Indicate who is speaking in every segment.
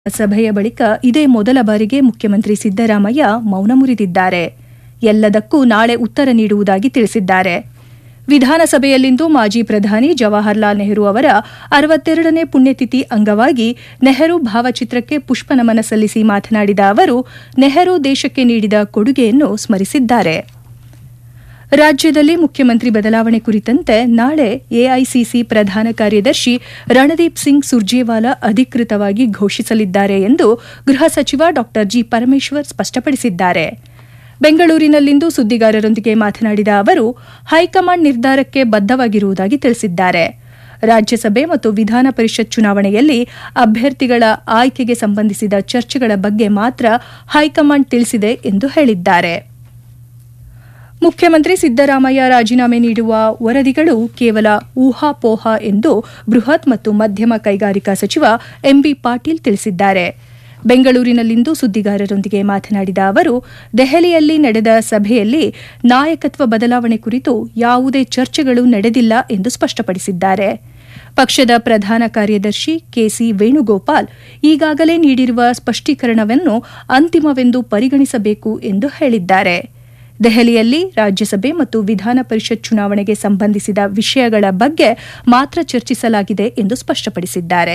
Speaker 1: ಸಭೆಯ ಬಳಿಕ ಇದೇ ಮೊದಲ ಬಾರಿಗೆ ಮುಖ್ಯಮಂತ್ರಿ ಸಿದ್ದರಾಮಯ್ಯ ಮೌನ ಮುರಿದಿದ್ದಾರೆ ಎಲ್ಲದಕ್ಕೂ ನಾಳೆ ಉತ್ತರ ನೀಡುವುದಾಗಿ ತಿಳಿಸಿದ್ದಾರೆ ವಿಧಾನಸಭೆಯಲ್ಲಿಂದು ಮಾಜಿ ಪ್ರಧಾನಿ ಜವಾಹರ್ಲಾಲ್ ನೆಹರು ಅವರ ಅರವತ್ತೆರಡನೇ ಪುಣ್ಯತಿಥಿ ಅಂಗವಾಗಿ ನೆಹರು ಭಾವಚಿತ್ರಕ್ಕೆ ಪುಷ್ಪನಮನ ಸಲ್ಲಿಸಿ ಮಾತನಾಡಿದ ಅವರು ನೆಹರು ದೇಶಕ್ಕೆ ನೀಡಿದ ಕೊಡುಗೆಯನ್ನು ಸ್ಮರಿಸಿದ್ದಾರೆ ರಾಜ್ಯದಲ್ಲಿ ಮುಖ್ಯಮಂತ್ರಿ ಬದಲಾವಣೆ ಕುರಿತಂತೆ ನಾಳೆ ಎಐಸಿಸಿ ಪ್ರಧಾನ ಕಾರ್ಯದರ್ಶಿ ರಣದೀಪ್ ಸಿಂಗ್ ಸುರ್ಜೇವಾಲಾ ಅಧಿಕೃತವಾಗಿ ಘೋಷಿಸಲಿದ್ದಾರೆ ಎಂದು ಗೃಹ ಸಚಿವ ಡಾ ಜಿ ಪರಮೇಶ್ವರ್ ಸ್ಪಷ್ಟಪಡಿಸಿದ್ದಾರೆ ಬೆಂಗಳೂರಿನಲ್ಲಿಂದು ಸುದ್ದಿಗಾರರೊಂದಿಗೆ ಮಾತನಾಡಿದ ಅವರು ಹೈಕಮಾಂಡ್ ನಿರ್ಧಾರಕ್ಕೆ ಬದ್ದವಾಗಿರುವುದಾಗಿ ತಿಳಿಸಿದ್ದಾರೆ ರಾಜ್ಯಸಭೆ ಮತ್ತು ವಿಧಾನ ಪರಿಷತ್ ಚುನಾವಣೆಯಲ್ಲಿ ಅಭ್ಯರ್ಥಿಗಳ ಆಯ್ಕೆಗೆ ಸಂಬಂಧಿಸಿದ ಚರ್ಚೆಗಳ ಬಗ್ಗೆ ಮಾತ್ರ ಹೈಕಮಾಂಡ್ ತಿಳಿಸಿದೆ ಎಂದು ಹೇಳಿದ್ದಾರೆ ಮುಖ್ಯಮಂತ್ರಿ ಸಿದ್ದರಾಮಯ್ಯ ರಾಜೀನಾಮೆ ನೀಡುವ ವರದಿಗಳು ಕೇವಲ ಊಹಾಪೋಹ ಎಂದು ಬೃಹತ್ ಮತ್ತು ಮಧ್ಯಮ ಕೈಗಾರಿಕಾ ಸಚಿವ ಎಂಬಿ ಪಾಟೀಲ್ ತಿಳಿಸಿದ್ದಾರೆ ಬೆಂಗಳೂರಿನಲ್ಲಿಂದು ಸುದ್ದಿಗಾರರೊಂದಿಗೆ ಮಾತನಾಡಿದ ಅವರು ದೆಹಲಿಯಲ್ಲಿ ನಡೆದ ಸಭೆಯಲ್ಲಿ ನಾಯಕತ್ವ ಬದಲಾವಣೆ ಕುರಿತು ಯಾವುದೇ ಚರ್ಚೆಗಳು ನಡೆದಿಲ್ಲ ಎಂದು ಸ್ಪಷ್ಟಪಡಿಸಿದ್ದಾರೆ ಪಕ್ಷದ ಪ್ರಧಾನ ಕಾರ್ಯದರ್ಶಿ ಕೆಸಿ ವೇಣುಗೋಪಾಲ್ ಈಗಾಗಲೇ ನೀಡಿರುವ ಸ್ಪಷ್ಟೀಕರಣವನ್ನು ಅಂತಿಮವೆಂದು ಪರಿಗಣಿಸಬೇಕು ಎಂದು ಹೇಳಿದ್ದಾರೆ ದೆಹಲಿಯಲ್ಲಿ ರಾಜ್ಯಸಭೆ ಮತ್ತು ವಿಧಾನ ಪರಿಷತ್ ಚುನಾವಣೆಗೆ ಸಂಬಂಧಿಸಿದ ವಿಷಯಗಳ ಬಗ್ಗೆ ಮಾತ್ರ ಚರ್ಚಿಸಲಾಗಿದೆ ಎಂದು ಸ್ಪಷ್ಟಪಡಿಸಿದ್ದಾರೆ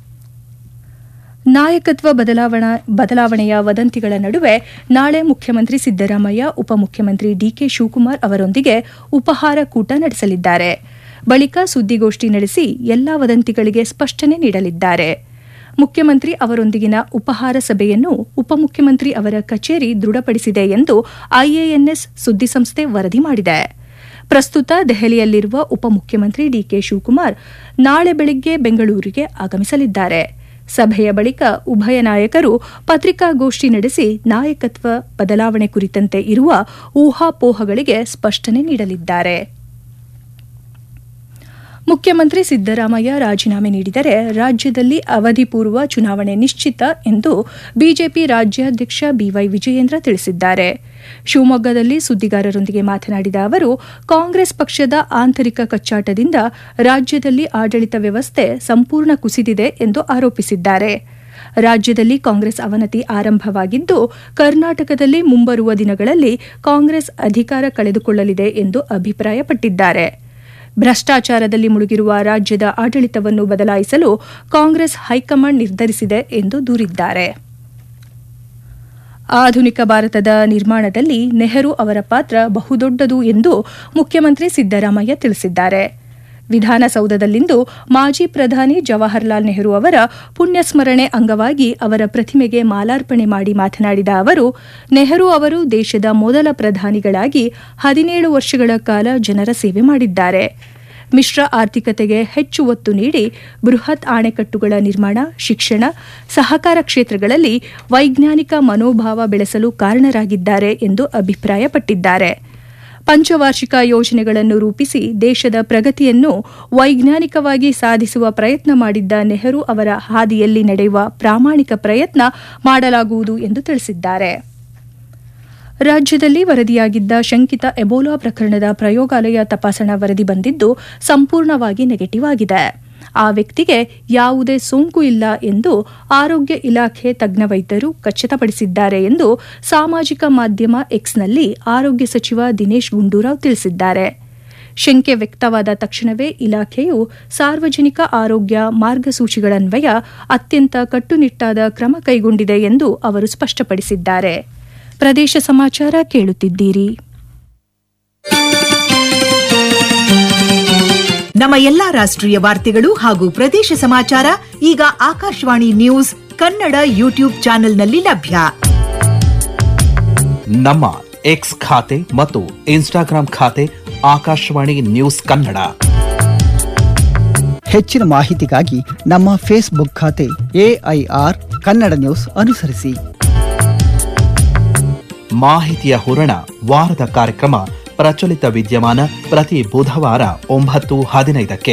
Speaker 1: ನಾಯಕತ್ವ ಬದಲಾವಣೆಯ ವದಂತಿಗಳ ನಡುವೆ ನಾಳೆ ಮುಖ್ಯಮಂತ್ರಿ ಸಿದ್ದರಾಮಯ್ಯ ಉಪಮುಖ್ಯಮಂತ್ರಿ ಡಿಕೆ ಶಿವಕುಮಾರ್ ಅವರೊಂದಿಗೆ ಉಪಹಾರ ಕೂಟ ನಡೆಸಲಿದ್ದಾರೆ ಬಳಿಕ ಸುದ್ದಿಗೋಷ್ಠಿ ನಡೆಸಿ ಎಲ್ಲಾ ವದಂತಿಗಳಿಗೆ ಸ್ಪಷ್ಟನೆ ನೀಡಲಿದ್ದಾರೆ ಮುಖ್ಯಮಂತ್ರಿ ಅವರೊಂದಿಗಿನ ಉಪಹಾರ ಸಭೆಯನ್ನು ಉಪಮುಖ್ಯಮಂತ್ರಿ ಅವರ ಕಚೇರಿ ದೃಢಪಡಿಸಿದೆ ಎಂದು ಐಎಎನ್ಎಸ್ ಸುದ್ದಿಸಂಸ್ಥೆ ವರದಿ ಮಾಡಿದೆ ಪ್ರಸ್ತುತ ದೆಹಲಿಯಲ್ಲಿರುವ ಉಪಮುಖ್ಯಮಂತ್ರಿ ಡಿಕೆ ಶಿವಕುಮಾರ್ ನಾಳೆ ಬೆಳಗ್ಗೆ ಬೆಂಗಳೂರಿಗೆ ಆಗಮಿಸಲಿದ್ದಾರೆ ಸಭೆಯ ಬಳಿಕ ಉಭಯ ನಾಯಕರು ಪತ್ರಿಕಾಗೋಷ್ಠಿ ನಡೆಸಿ ನಾಯಕತ್ವ ಬದಲಾವಣೆ ಕುರಿತಂತೆ ಇರುವ ಊಹಾಪೋಹಗಳಿಗೆ ಸ್ಪಷ್ಟನೆ ನೀಡಲಿದ್ದಾರೆ ಮುಖ್ಯಮಂತ್ರಿ ಸಿದ್ದರಾಮಯ್ಯ ರಾಜೀನಾಮೆ ನೀಡಿದರೆ ರಾಜ್ಯದಲ್ಲಿ ಅವಧಿಪೂರ್ವ ಚುನಾವಣೆ ನಿಶ್ಚಿತ ಎಂದು ಬಿಜೆಪಿ ರಾಜ್ಯಾಧ್ಯಕ್ಷ ಬಿವೈ ವಿಜಯೇಂದ್ರ ತಿಳಿಸಿದ್ದಾರೆ ಶಿವಮೊಗ್ಗದಲ್ಲಿ ಸುದ್ದಿಗಾರರೊಂದಿಗೆ ಮಾತನಾಡಿದ ಅವರು ಕಾಂಗ್ರೆಸ್ ಪಕ್ಷದ ಆಂತರಿಕ ಕಚ್ಚಾಟದಿಂದ ರಾಜ್ಯದಲ್ಲಿ ಆಡಳಿತ ವ್ಯವಸ್ಥೆ ಸಂಪೂರ್ಣ ಕುಸಿದಿದೆ ಎಂದು ಆರೋಪಿಸಿದ್ದಾರೆ ರಾಜ್ಯದಲ್ಲಿ ಕಾಂಗ್ರೆಸ್ ಅವನತಿ ಆರಂಭವಾಗಿದ್ದು ಕರ್ನಾಟಕದಲ್ಲಿ ಮುಂಬರುವ ದಿನಗಳಲ್ಲಿ ಕಾಂಗ್ರೆಸ್ ಅಧಿಕಾರ ಕಳೆದುಕೊಳ್ಳಲಿದೆ ಎಂದು ಅಭಿಪ್ರಾಯಪಟ್ಟಿದ್ದಾರೆ ಭ್ರಷ್ಟಾಚಾರದಲ್ಲಿ ಮುಳುಗಿರುವ ರಾಜ್ಯದ ಆಡಳಿತವನ್ನು ಬದಲಾಯಿಸಲು ಕಾಂಗ್ರೆಸ್ ಹೈಕಮಾಂಡ್ ನಿರ್ಧರಿಸಿದೆ ಎಂದು ದೂರಿದ್ದಾರೆ ಆಧುನಿಕ ಭಾರತದ ನಿರ್ಮಾಣದಲ್ಲಿ ನೆಹರು ಅವರ ಪಾತ್ರ ಬಹುದೊಡ್ಡದು ಎಂದು ಮುಖ್ಯಮಂತ್ರಿ ಸಿದ್ದರಾಮಯ್ಯ ತಿಳಿಸಿದ್ದಾರೆ ವಿಧಾನಸೌಧದಲ್ಲಿಂದು ಮಾಜಿ ಪ್ರಧಾನಿ ಜವಾಹರ್ಲಾಲ್ ನೆಹರು ಅವರ ಪುಣ್ಯಸ್ಮರಣೆ ಅಂಗವಾಗಿ ಅವರ ಪ್ರತಿಮೆಗೆ ಮಾಲಾರ್ಪಣೆ ಮಾಡಿ ಮಾತನಾಡಿದ ಅವರು ನೆಹರು ಅವರು ದೇಶದ ಮೊದಲ ಪ್ರಧಾನಿಗಳಾಗಿ ಹದಿನೇಳು ವರ್ಷಗಳ ಕಾಲ ಜನರ ಸೇವೆ ಮಾಡಿದ್ದಾರೆ ಮಿಶ್ರ ಆರ್ಥಿಕತೆಗೆ ಹೆಚ್ಚು ಒತ್ತು ನೀಡಿ ಬೃಹತ್ ಅಣೆಕಟ್ಟುಗಳ ನಿರ್ಮಾಣ ಶಿಕ್ಷಣ ಸಹಕಾರ ಕ್ಷೇತ್ರಗಳಲ್ಲಿ ವೈಜ್ಞಾನಿಕ ಮನೋಭಾವ ಬೆಳೆಸಲು ಕಾರಣರಾಗಿದ್ದಾರೆ ಎಂದು ಅಭಿಪ್ರಾಯಪಟ್ಟಿದ್ದಾರೆ ಪಂಚವಾರ್ಷಿಕ ಯೋಜನೆಗಳನ್ನು ರೂಪಿಸಿ ದೇಶದ ಪ್ರಗತಿಯನ್ನು ವೈಜ್ಞಾನಿಕವಾಗಿ ಸಾಧಿಸುವ ಪ್ರಯತ್ನ ಮಾಡಿದ್ದ ನೆಹರು ಅವರ ಹಾದಿಯಲ್ಲಿ ನಡೆಯುವ ಪ್ರಾಮಾಣಿಕ ಪ್ರಯತ್ನ ಮಾಡಲಾಗುವುದು ಎಂದು ತಿಳಿಸಿದ್ದಾರೆ ರಾಜ್ಯದಲ್ಲಿ ವರದಿಯಾಗಿದ್ದ ಶಂಕಿತ ಎಬೋಲಾ ಪ್ರಕರಣದ ಪ್ರಯೋಗಾಲಯ ತಪಾಸಣಾ ವರದಿ ಬಂದಿದ್ದು ಸಂಪೂರ್ಣವಾಗಿ ನೆಗೆಟಿವ್ ಆಗಿದೆ ಆ ವ್ಯಕ್ತಿಗೆ ಯಾವುದೇ ಸೋಂಕು ಇಲ್ಲ ಎಂದು ಆರೋಗ್ಯ ಇಲಾಖೆ ತಜ್ಞ ವೈದ್ಯರು ಖಚಿತಪಡಿಸಿದ್ದಾರೆ ಎಂದು ಸಾಮಾಜಿಕ ಮಾಧ್ಯಮ ಎಕ್ಸ್ನಲ್ಲಿ ಆರೋಗ್ಯ ಸಚಿವ ದಿನೇಶ್ ಗುಂಡೂರಾವ್ ತಿಳಿಸಿದ್ದಾರೆ ಶಂಕೆ ವ್ಯಕ್ತವಾದ ತಕ್ಷಣವೇ ಇಲಾಖೆಯು ಸಾರ್ವಜನಿಕ ಆರೋಗ್ಯ ಮಾರ್ಗಸೂಚಿಗಳನ್ವಯ ಅತ್ಯಂತ ಕಟ್ಟುನಿಟ್ಟಾದ ಕ್ರಮ ಕೈಗೊಂಡಿದೆ ಎಂದು ಅವರು ಸ್ಪಷ್ಟಪಡಿಸಿದ್ದಾರೆ ಪ್ರದೇಶ ಸಮಾಚಾರ ಕೇಳುತ್ತಿದ್ದೀರಿ
Speaker 2: ನಮ್ಮ ಎಲ್ಲಾ ರಾಷ್ಟ್ರೀಯ ವಾರ್ತೆಗಳು ಹಾಗೂ ಪ್ರದೇಶ ಸಮಾಚಾರ ಈಗ ಆಕಾಶವಾಣಿ ನ್ಯೂಸ್ ಕನ್ನಡ ಯೂಟ್ಯೂಬ್ ಚಾನೆಲ್ನಲ್ಲಿ ಲಭ್ಯ
Speaker 3: ನಮ್ಮ ಎಕ್ಸ್ ಖಾತೆ ಮತ್ತು ಇನ್ಸ್ಟಾಗ್ರಾಂ ಖಾತೆ ಆಕಾಶವಾಣಿ ನ್ಯೂಸ್ ಕನ್ನಡ
Speaker 4: ಹೆಚ್ಚಿನ ಮಾಹಿತಿಗಾಗಿ ನಮ್ಮ ಫೇಸ್ಬುಕ್ ಖಾತೆ ಎಐಆರ್ ಕನ್ನಡ ನ್ಯೂಸ್ ಅನುಸರಿಸಿ
Speaker 3: ಮಾಹಿತಿಯ ಹೂರಣ ವಾರದ ಕಾರ್ಯಕ್ರಮ ಪ್ರಚಲಿತ ವಿದ್ಯಮಾನ ಪ್ರತಿ ಬುಧವಾರ ಒಂಬತ್ತು ಹದಿನೈದಕ್ಕೆ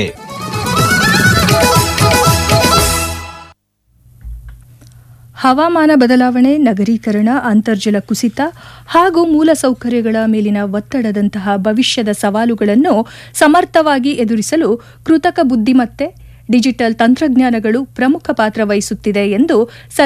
Speaker 1: ಹವಾಮಾನ ಬದಲಾವಣೆ ನಗರೀಕರಣ ಅಂತರ್ಜಲ ಕುಸಿತ ಹಾಗೂ ಮೂಲಸೌಕರ್ಯಗಳ ಮೇಲಿನ ಒತ್ತಡದಂತಹ ಭವಿಷ್ಯದ ಸವಾಲುಗಳನ್ನು ಸಮರ್ಥವಾಗಿ ಎದುರಿಸಲು ಕೃತಕ ಬುದ್ದಿಮತ್ತೆ ಡಿಜಿಟಲ್ ತಂತ್ರಜ್ಞಾನಗಳು ಪ್ರಮುಖ ಪಾತ್ರ ವಹಿಸುತ್ತಿದೆ ಎಂದು